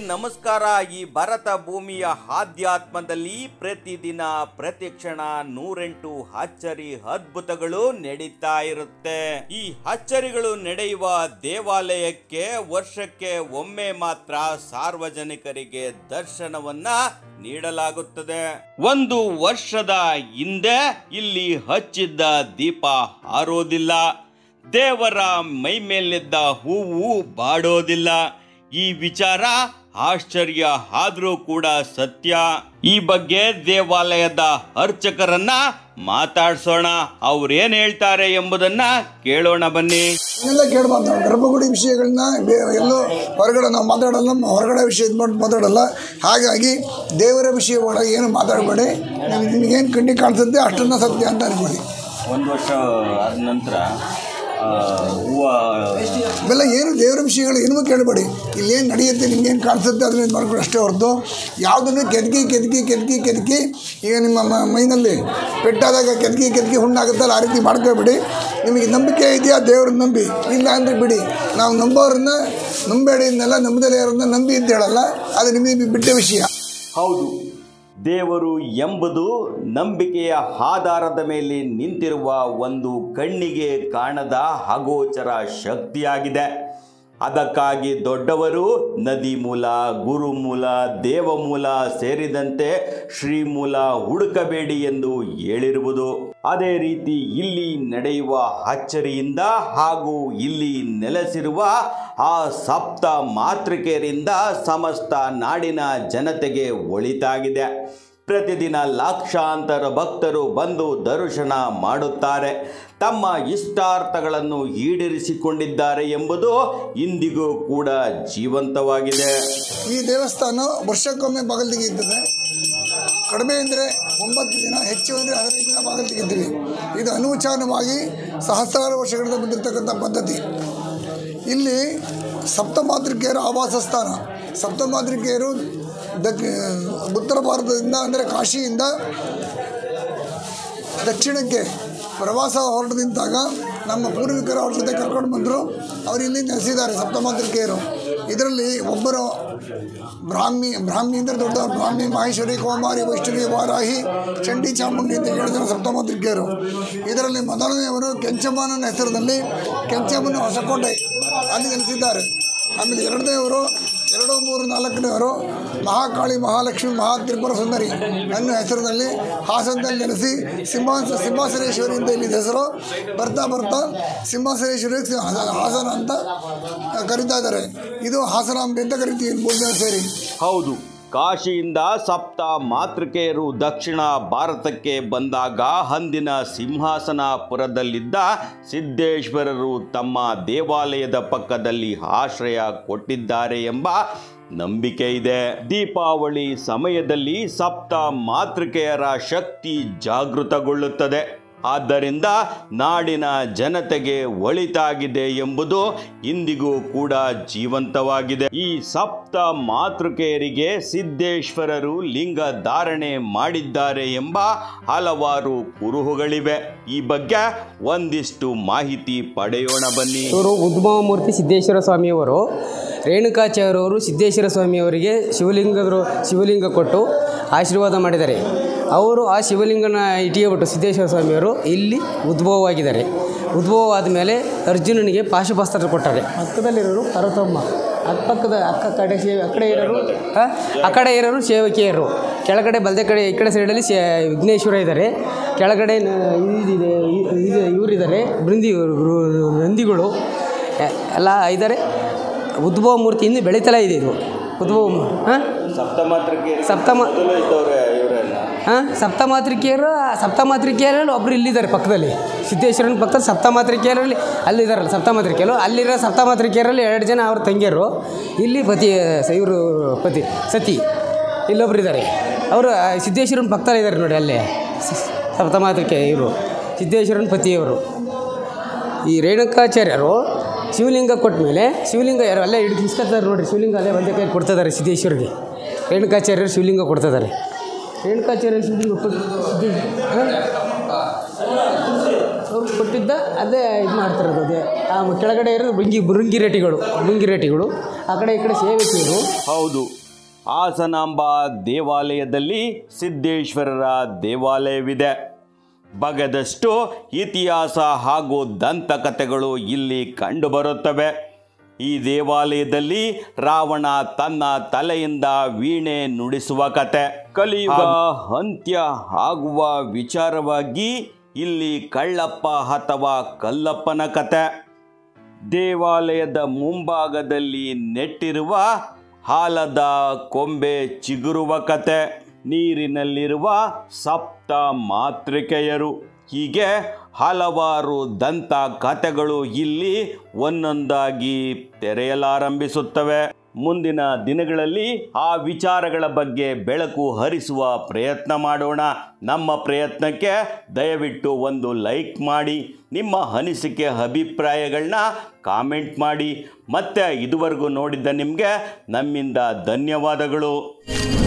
ನಮಸ್ಕಾರ ಈ ಭಾರತ ಭೂಮಿಯ ಆಧ್ಯಾತ್ಮದಲ್ಲಿ ಪ್ರತಿದಿನ ಪ್ರತಿಕ್ಷಣ ನೂರೆಂಟು ಅಚ್ಚರಿ ಅದ್ಭುತಗಳು ನಡೀತಾ ಇರುತ್ತೆ ಈ ಅಚ್ಚರಿಗಳು ನಡೆಯುವ ದೇವಾಲಯಕ್ಕೆ ವರ್ಷಕ್ಕೆ ಒಮ್ಮೆ ಮಾತ್ರ ಸಾರ್ವಜನಿಕರಿಗೆ ದರ್ಶನವನ್ನ ನೀಡಲಾಗುತ್ತದೆ ಒಂದು ವರ್ಷದ ಹಿಂದೆ ಇಲ್ಲಿ ಹಚ್ಚಿದ್ದ ದೀಪ ಆರೋದಿಲ್ಲ ದೇವರ ಮೈ ಮೇಲಿದ್ದ ಹೂವು ಬಾಡೋದಿಲ್ಲ ಈ ವಿಚಾರ ಆಶ್ಚರ್ಯ ಆದರೂ ಕೂಡ ಸತ್ಯ ಈ ಬಗ್ಗೆ ದೇವಾಲಯದ ಅರ್ಚಕರನ್ನ ಮಾತಾಡ್ಸೋಣ ಅವ್ರೇನ್ ಹೇಳ್ತಾರೆ ಎಂಬುದನ್ನ ಕೇಳೋಣ ಬನ್ನಿ ಎಲ್ಲ ಕೇಳಬಾರ್ದು ನಾವು ಗರ್ಭಗುಡಿ ವಿಷಯಗಳನ್ನ ಬೇ ಎಲ್ಲೋ ಹೊರಗಡೆ ನಾವು ಮಾತಾಡಲ್ಲ ಹೊರಗಡೆ ವಿಷಯ ಇದು ಮಾಡಿ ಮಾತಾಡಲ್ಲ ಹಾಗಾಗಿ ದೇವರ ವಿಷಯ ಒಳಗೆ ಏನು ಮಾತಾಡಬೇಡಿ ನಿಮ್ಗೆ ನಿಮಗೇನು ಕಣ್ಣಿಗೆ ಕಾಣಿಸುತ್ತೆ ಅಷ್ಟನ್ನ ಸತ್ಯ ಅಂತ ಅನ್ಕೊಳ್ಳಿ ಒಂದು ವರ್ಷ ಆದ ನಂತರ ಹೂವು ಇವೆಲ್ಲ ಏನು ದೇವರ ವಿಷಯಗಳು ಏನೂ ಕೇಳಬೇಡಿ ಇಲ್ಲೇನು ನಡೆಯುತ್ತೆ ನಿಮ್ಗೇನು ಕಾಣಿಸುತ್ತೆ ಅದನ್ನ ಇದು ಮಾಡ್ಕೊಂಡು ಅಷ್ಟೇ ಹೊರತು ಯಾವುದನ್ನು ಕೆದಕಿ ಕೆದಕಿ ಕೆದಕಿ ಕೆದಕಿ ಈಗ ನಿಮ್ಮ ಮ- ಮೈನಲ್ಲಿ ಪೆಟ್ಟಾದಾಗ ಕೆದಕಿ ಕೆದಕಿ ಹುಣ್ಣಾಗುತ್ತಲ್ಲ ಆ ರೀತಿ ಮಾಡ್ಕೋಬೇಡಿ ನಿಮಗೆ ನಂಬಿಕೆ ಇದೆಯಾ ದೇವ್ರನ್ನ ನಂಬಿ ಇಲ್ಲ ಅಂದರೆ ಬಿಡಿ ನಾವು ನಂಬೋರನ್ನ ನಂಬೇಡಿ ಇನ್ನೆಲ್ಲ ನಂಬದಲೇ ಇರೋದನ್ನ ನಂಬಿ ಅಂತ ಹೇಳಲ್ಲ ಅದು ನಿಮಗೆ ಬಿಟ್ಟ ವಿಷಯ ಹೌದು ದೇವರು ಎಂಬುದು ನಂಬಿಕೆಯ ಆಧಾರದ ಮೇಲೆ ನಿಂತಿರುವ ಒಂದು ಕಣ್ಣಿಗೆ ಕಾಣದ ಅಗೋಚರ ಶಕ್ತಿಯಾಗಿದೆ ಅದಕ್ಕಾಗಿ ದೊಡ್ಡವರು ನದಿ ಮೂಲ ಗುರುಮೂಲ ದೇವಮೂಲ ಸೇರಿದಂತೆ ಶ್ರೀಮೂಲ ಹುಡುಕಬೇಡಿ ಎಂದು ಹೇಳಿರುವುದು ಅದೇ ರೀತಿ ಇಲ್ಲಿ ನಡೆಯುವ ಅಚ್ಚರಿಯಿಂದ ಹಾಗೂ ಇಲ್ಲಿ ನೆಲೆಸಿರುವ ಆ ಸಪ್ತ ಮಾತೃಕೆಯರಿಂದ ಸಮಸ್ತ ನಾಡಿನ ಜನತೆಗೆ ಒಳಿತಾಗಿದೆ ಪ್ರತಿದಿನ ಲಕ್ಷಾಂತರ ಭಕ್ತರು ಬಂದು ದರ್ಶನ ಮಾಡುತ್ತಾರೆ ತಮ್ಮ ಇಷ್ಟಾರ್ಥಗಳನ್ನು ಈಡೇರಿಸಿಕೊಂಡಿದ್ದಾರೆ ಎಂಬುದು ಇಂದಿಗೂ ಕೂಡ ಜೀವಂತವಾಗಿದೆ ಈ ದೇವಸ್ಥಾನ ವರ್ಷಕ್ಕೊಮ್ಮೆ ಬಾಗಿಲು ತೆಗೆಯುತ್ತದೆ ಕಡಿಮೆ ಅಂದರೆ ಒಂಬತ್ತು ದಿನ ಹೆಚ್ಚು ಅಂದರೆ ಹದಿನೈದು ದಿನ ಬಾಗಿಲು ತೆಗಿತೀವಿ ಇದು ಅನೂಚಾನವಾಗಿ ಸಹಸ್ರಾರು ವರ್ಷಗಳಿಂದ ಬಂದಿರತಕ್ಕಂಥ ಪದ್ಧತಿ ಇಲ್ಲಿ ಸಪ್ತಮಾತೃಕೆಯರ ಆವಾಸ ಸ್ಥಾನ ಸಪ್ತಮಾತೃಕೆಯರು ದಕ್ ಉತ್ತರ ಭಾರತದಿಂದ ಅಂದರೆ ಕಾಶಿಯಿಂದ ದಕ್ಷಿಣಕ್ಕೆ ಪ್ರವಾಸ ಹೊರಟು ನಿಂತಾಗ ನಮ್ಮ ಪೂರ್ವಿಕರು ಅವ್ರ ಜೊತೆ ಕರ್ಕೊಂಡು ಬಂದರು ಅವರು ಇಲ್ಲಿ ನೆಲೆಸಿದ್ದಾರೆ ಸಪ್ತಮಾತೃಕೆಯರು ಇದರಲ್ಲಿ ಒಬ್ಬರು ಬ್ರಾಹ್ಮಿ ಬ್ರಾಹ್ಮಿ ಅಂದರೆ ದೊಡ್ಡ ಬ್ರಾಹ್ಮಿ ಮಹೇಶ್ವರಿ ಕೋಮಾರಿ ವೈಷ್ಣವಿ ವಾರಾಹಿ ಚಂಡಿ ಚಾಮುಂಡಿ ಅಂತ ಏಳು ಜನ ಸಪ್ತಮಾತೃಕೆಯರು ಇದರಲ್ಲಿ ಮೊದಲನೆಯವರು ಕೆಂಚಮ್ಮನ ಹೆಸರಿನಲ್ಲಿ ಕೆಂಚಮ್ಮನ ಹೊಸಕೋಟೆ ಅಲ್ಲಿ ನೆಲೆಸಿದ್ದಾರೆ ಆಮೇಲೆ ಎರಡನೆಯವರು ಎರಡು ಮೂರು ನಾಲ್ಕನೆಯವರು ಮಹಾಕಾಳಿ ಮಹಾಲಕ್ಷ್ಮಿ ಮಹಾತ್ರಿಪುರ ಸುಂದರಿ ಅನ್ನೋ ಹೆಸರಿನಲ್ಲಿ ಹಾಸನದಲ್ಲಿ ನೆಲೆಸಿ ಸಿಂಹಾಸ ಸಿಂಹಾಸನೇಶ್ವರಿ ಅಂತ ಇಲ್ಲಿ ಹೆಸರು ಬರ್ತಾ ಬರ್ತಾ ಸಿಂಹಾಸನೇಶ್ವರಿ ಸಿ- ಹಾಸನ ಅಂತ ಕರೀತಾ ಇದ್ದಾರೆ ಇದು ಹಾಸನಾಂಬೆ ಅಂತ ಕರಿತೀವಿ ಮೂರು ಜನ ಸೇರಿ ಹೌದು ಕಾಶಿಯಿಂದ ಸಪ್ತ ಮಾತೃಕೆಯರು ದಕ್ಷಿಣ ಭಾರತಕ್ಕೆ ಬಂದಾಗ ಅಂದಿನ ಸಿಂಹಾಸನಪುರದಲ್ಲಿದ್ದ ಸಿದ್ದೇಶ್ವರರು ತಮ್ಮ ದೇವಾಲಯದ ಪಕ್ಕದಲ್ಲಿ ಆಶ್ರಯ ಕೊಟ್ಟಿದ್ದಾರೆ ಎಂಬ ನಂಬಿಕೆ ಇದೆ ದೀಪಾವಳಿ ಸಮಯದಲ್ಲಿ ಸಪ್ತ ಮಾತೃಕೆಯರ ಶಕ್ತಿ ಜಾಗೃತಗೊಳ್ಳುತ್ತದೆ ಆದ್ದರಿಂದ ನಾಡಿನ ಜನತೆಗೆ ಒಳಿತಾಗಿದೆ ಎಂಬುದು ಇಂದಿಗೂ ಕೂಡ ಜೀವಂತವಾಗಿದೆ ಈ ಸಪ್ತ ಮಾತೃಕೆಯರಿಗೆ ಸಿದ್ದೇಶ್ವರರು ಲಿಂಗ ಧಾರಣೆ ಮಾಡಿದ್ದಾರೆ ಎಂಬ ಹಲವಾರು ಕುರುಹುಗಳಿವೆ ಈ ಬಗ್ಗೆ ಒಂದಿಷ್ಟು ಮಾಹಿತಿ ಪಡೆಯೋಣ ಬನ್ನಿ ಇವರು ಉದ್ಭವ ಮೂರ್ತಿ ಸಿದ್ದೇಶ್ವರ ಸ್ವಾಮಿಯವರು ರೇಣುಕಾಚಾರ್ಯವರು ಸಿದ್ದೇಶ್ವರ ಸ್ವಾಮಿಯವರಿಗೆ ಶಿವಲಿಂಗದರು ಶಿವಲಿಂಗ ಕೊಟ್ಟು ಆಶೀರ್ವಾದ ಮಾಡಿದ್ದಾರೆ ಅವರು ಆ ಶಿವಲಿಂಗನ ಇಟಿಯಬಿಟ್ಟು ಸಿದ್ದೇಶ್ವರ ಸ್ವಾಮಿಯವರು ಇಲ್ಲಿ ಉದ್ಭವವಾಗಿದ್ದಾರೆ ಉದ್ಭವ ಆದಮೇಲೆ ಅರ್ಜುನನಿಗೆ ಪಾಶುಪಾಸ್ತ್ರ ಕೊಟ್ಟಾರೆ ಪಕ್ಕದಲ್ಲಿರೋರು ಪರ್ವತಮ್ಮ ಅಕ್ಕಪಕ್ಕದ ಅಕ್ಕ ಕಡೆ ಸೇವೆ ಆ ಕಡೆ ಇರೋರು ಆ, ಆ ಕಡೆ ಇರೋರು ಸೇವಕಿಯರು ಕೆಳಗಡೆ ಬಲದೆ ಕಡೆ ಈ ಕಡೆ ಸೈಡಲ್ಲಿ ಸೇ ವಿಘ್ನೇಶ್ವರ ಇದ್ದಾರೆ ಕೆಳಗಡೆ ನ- ಇದಿದೆ ಇದು ಇವರಿದ್ದಾರೆ ಬೃಂದಿ ನಂದಿಗಳು ಎ- ಎಲ್ಲ ಇದ್ದಾರೆ ಉದ್ಭವ ಮೂರ್ತಿ ಇನ್ನೂ ಬೆಳೀತಲೇ ಇದೆ ಇದು ಉದ್ಭವ ಹಾಂ ಸಪ್ತ ಮಾತೃಕೆಯರು ಸಪ್ತಮ ಇವರೆಲ್ಲ ಹಾಂ ಸಪ್ತಮಾತೃಕೆಯರು ಸಪ್ತಮಾತೃಕೆಯರಲ್ಲಿ ಒಬ್ಬರು ಇಲ್ಲಿದ್ದಾರೆ ಪಕ್ಕದಲ್ಲಿ ಸಿದ್ದೇಶ್ವರನ ಪಕ್ಕದಲ್ಲಿ ಸಪ್ತಮಾತೃಕೆಯರಲ್ಲಿ ಅಲ್ಲಿದ್ದಾರಲ್ಲ ಸಪ್ತಮಾತೃಕೆಯರು ಅಲ್ಲಿರೋ ಸಪ್ತಮಾತೃಕೆಯರಲ್ಲಿ ಎರಡು ಜನ ಅವ್ರ ತಂಗಿಯರು ಇಲ್ಲಿ ಪತಿ ಇವರು ಪತಿ ಸತಿ ಇಲ್ಲೊಬ್ರು ಇದ್ದಾರೆ ಅವರು ಸಿದ್ದೇಶ್ವರನ ಪಕ್ಕದಲ್ಲಿ ಇದ್ದಾರೆ ನೋಡಿ ಅಲ್ಲೇ ಸ- ಸಪ್ತಮಾತೃಕೆ ಇವರು ಸಿದ್ದೇಶ್ವರನ ಪತಿಯವರು ಈ ರೇಣುಕಾಚಾರ್ಯರು ಶಿವಲಿಂಗ ಕೊಟ್ಟ ಮೇಲೆ ಶಿವಲಿಂಗ ಯಾರು ಅಲ್ಲೇ ಹಿಡಿದು ಇಸ್ಕೊತಾರೆ ನೋಡಿರಿ ಶಿವಲಿಂಗ ಅಲ್ಲೇ ಒಂದೇ ಕೈ ಕೊಡ್ತಿದ್ದಾರೆ ಸಿದ್ದೇಶ್ವರಿಗೆ ರೇಣುಕಾಚಾರ್ಯರು ಶಿವಲಿಂಗ ಕೊಡ್ತಿದ್ದಾರೆ ರೇಣುಕಾಚಾರ್ಯರು ಶಿವಲಿಂಗ ಕೊಟ್ಟು ಸಿದ್ದೇ- ಹಾಂ? ಅವ್ರು ಕೊಟ್ಟು ಕೊಟ್ಟಿದ್ದ ಅದೇ ಇದು ಮಾಡ್ತಿರೋದು ಅದೇ ಆ ಕೆಳಗಡೆ ಇರೋದು ಬೃಂಗಿ ಬೃಂಗಿರೇಟಿಗಳು ಬೃಂಗಿರೇಟಿಗಳು ಆ ಕಡೆ ಈ ಕಡೆ ಸೇವಕಿಯರು ಹೌದು ಹಾಸನಾಂಬ ದೇವಾಲಯದಲ್ಲಿ ಸಿದ್ದೇಶ್ವರರ ದೇವಾಲಯವಿದೆ ಬಗೆದಷ್ಟು ಇತಿಹಾಸ ಹಾಗೂ ದಂತಕಥೆಗಳು ಇಲ್ಲಿ ಕಂಡುಬರುತ್ತವೆ ಈ ದೇವಾಲಯದಲ್ಲಿ ರಾವಣ ತನ್ನ ತಲೆಯಿಂದ ವೀಣೆ ನುಡಿಸುವ ಕತೆ ಕಲಿಯುಗ ಅಂತ್ಯ ಆಗುವ ವಿಚಾರವಾಗಿ ಇಲ್ಲಿ ಕಳ್ಳಪ್ಪ ಅಥವಾ ಕಲ್ಲಪ್ಪನ ಕತೆ ದೇವಾಲಯದ ಮುಂಭಾಗದಲ್ಲಿ ನೆಟ್ಟಿರುವ ಹಾಲದ ಕೊಂಬೆ ಚಿಗುರುವ ಕತೆ ನೀರಿನಲ್ಲಿರುವ ಸಪ್ತ ಮಾತೃಕೆಯರು ಹೀಗೆ ಹಲವಾರು ದಂತ ಕಥೆಗಳು ಇಲ್ಲಿ ಒಂದೊಂದಾಗಿ ತೆರೆಯಲಾರಂಭಿಸುತ್ತವೆ ಮುಂದಿನ ದಿನಗಳಲ್ಲಿ ಆ ವಿಚಾರಗಳ ಬಗ್ಗೆ ಬೆಳಕು ಹರಿಸುವ ಪ್ರಯತ್ನ ಮಾಡೋಣ ನಮ್ಮ ಪ್ರಯತ್ನಕ್ಕೆ ದಯವಿಟ್ಟು ಒಂದು ಲೈಕ್ ಮಾಡಿ ನಿಮ್ಮ ಅನಿಸಿಕೆ ಅಭಿಪ್ರಾಯಗಳನ್ನ ಕಾಮೆಂಟ್ ಮಾಡಿ ಮತ್ತೆ ಇದುವರೆಗೂ ನೋಡಿದ್ದ ನಿಮಗೆ ನಮ್ಮಿಂದ ಧನ್ಯವಾದಗಳು